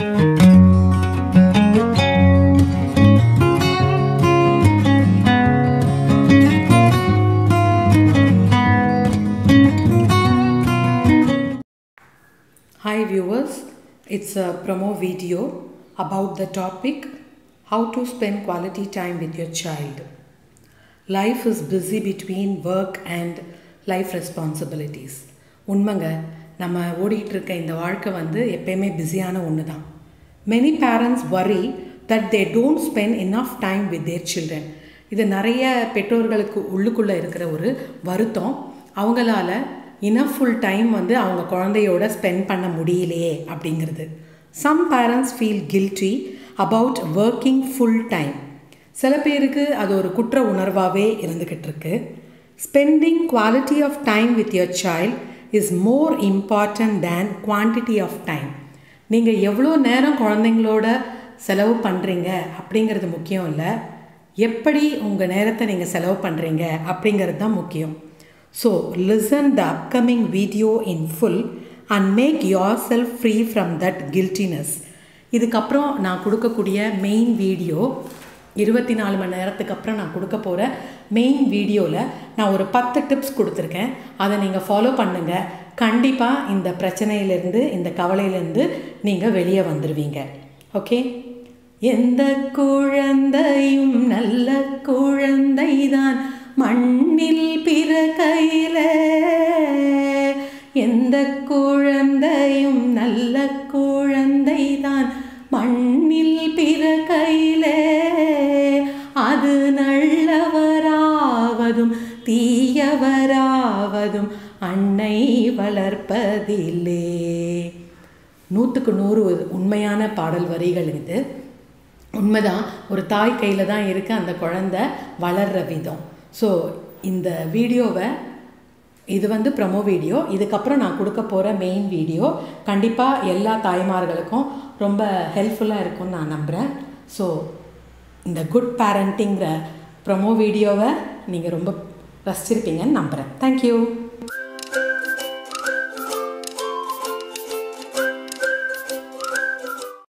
Hi viewers, it's a promo video about the topic how to spend quality time with your child. Life is busy between work and life responsibilities. உண்மைங்க நம்ம ஓடிட்டு இருக்க இந்த வாழ்க்கை வந்து எப்பயுமே பிஸியான ஒன்று தான் many parents very that they don't spend enough time with their children இது நிறைய பெற்றோர்களுக்கு உள்ளுக்குள்ளே இருக்கிற ஒரு வருத்தம் அவங்களால இனஃப் ஃபுல் டைம் வந்து அவங்க குழந்தையோட ஸ்பெண்ட் பண்ண முடியலையே அப்படிங்கிறது some parents feel guilty about working full time சில பேருக்கு அது ஒரு குற்ற உணர்வாகவே இருந்துக்கிட்டு இருக்கு spending quality of time with your child is more important than quantity of time நீங்கள் எவ்வளோ நேரம் குழந்தைங்களோட செலவு பண்ணுறீங்க அப்படிங்கிறது முக்கியம் இல்லை எப்படி உங்கள் நேரத்தை நீங்கள் செலவு பண்ணுறீங்க அப்படிங்கிறது தான் முக்கியம் so listen the upcoming video in full and make yourself free from that guiltiness இதுக்கப்புறம் நான் கொடுக்கக்கூடிய மெயின் வீடியோ இருபத்தி நாலு மணி நேரத்துக்கு அப்புறம் நான் கொடுக்க போகிற மெயின் வீடியோவில் நான் ஒரு பத்து டிப்ஸ் கொடுத்துருக்கேன் அதை நீங்கள் ஃபாலோ பண்ணுங்கள் கண்டிப்பாக இந்த பிரச்சனையிலேருந்து இந்த கவலையிலேருந்து நீங்கள் வெளியே வந்துடுவீங்க ஓகே எந்த குழந்தையும் நல்ல குழந்தைதான் மண்ணில் பிறக்கையில எந்த குழந்தையும் நல்ல குழந்தைதான் மண்ணில் பிறக்கையில அது நல்லவராவதும் தீயவராவதும் அன்னை வளர்ப்பதில்லே நூற்றுக்கு நூறு உண்மையான பாடல் வரிகள் இது உண்மைதான் ஒரு தாய் கையில் தான் இருக்குது அந்த குழந்த வளர்கிற விதம் ஸோ இந்த வீடியோவை இது வந்து ப்ரமோ வீடியோ இதுக்கப்புறம் நான் கொடுக்க போகிற மெயின் வீடியோ கண்டிப்பாக எல்லா தாய்மார்களுக்கும் ரொம்ப ஹெல்ப்ஃபுல்லாக இருக்கும்னு நான் நம்புகிறேன் ஸோ இந்த குட் பேரண்டிங்கிற ப்ரமோ வீடியோவை நீங்கள் ரொம்ப ரசிச்சிருப்பீங்கன்னு நம்புகிறேன் தேங்க்யூ